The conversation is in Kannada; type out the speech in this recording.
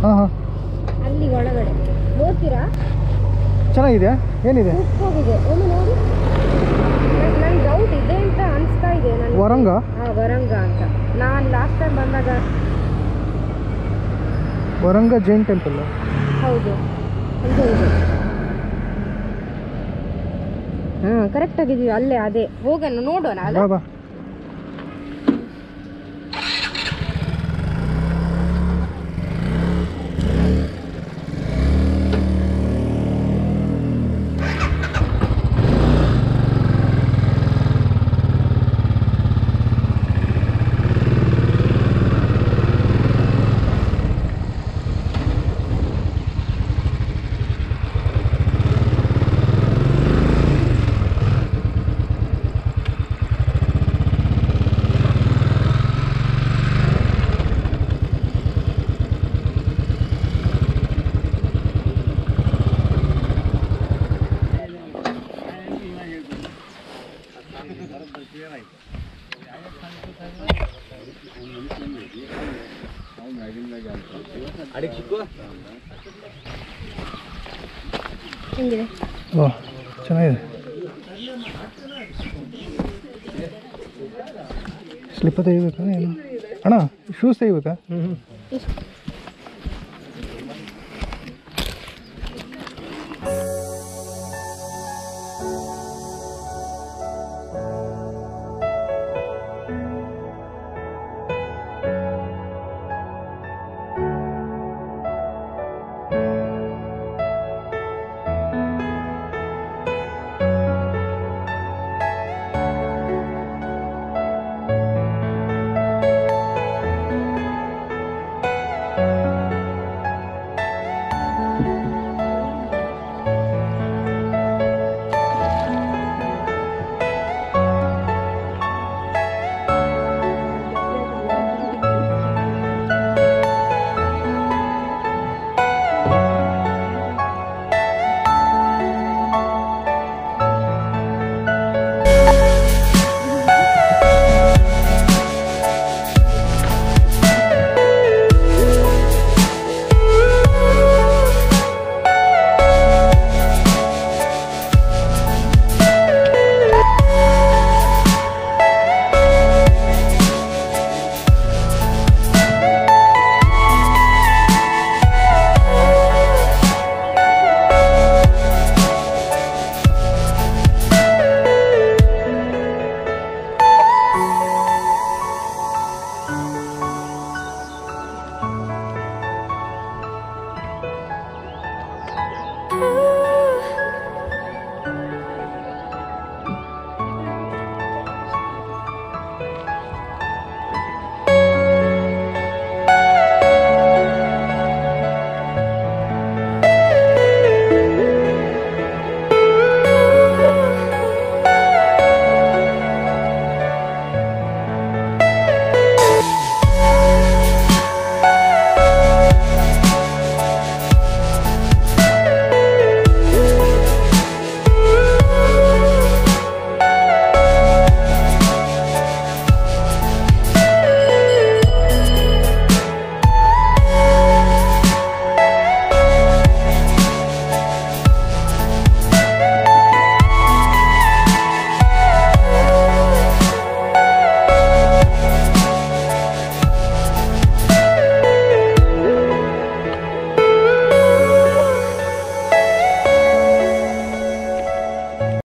ಹಾಂ ಹಾಂ ಅಲ್ಲಿ ಒಳಗಡೆ ನೋಡ್ತೀರಾ ಚೆನ್ನಾಗಿದೆ ಏನಿದೆ ಹೋಗಿದೆ ಒಮ್ಮೆ ನೋಡಿ ನನ್ ಡೌಟ್ ಇದೆ ಅಂತ ಅನಿಸ್ತಾ ಇದೆ ನನಗೆ ವರಂಗ ಹಾ ವರಂಗ ಅಂತ ನಾನು ಲಾಸ್ಟ್ ಟೈಮ್ ಬಂದಾಗ ವರಂಗ ಜೈನ್ ಟೆಂಪಲ್ ಹೌದು ಇದು ಇದೆ ಹಾಂ ಕರೆಕ್ಟ್ ಆಗಿದೀವಿ ಅಲ್ಲೇ ಅದೇ ಹೋಗೋಣ ನೋಡೋಣ ಅಲ್ಲ ಬಾ ಬಾ ಹೆಂಗಿದೆ ಓ ಚೆನ್ನಾಗಿದೆ ಸ್ಲಿಪ್ಪ ತೆಗಿಬೇಕಾ ಏನು ಅಣ್ಣ ಶೂಸ್ ತೆಗಿಬೇಕಾ ಇಷ್ಟು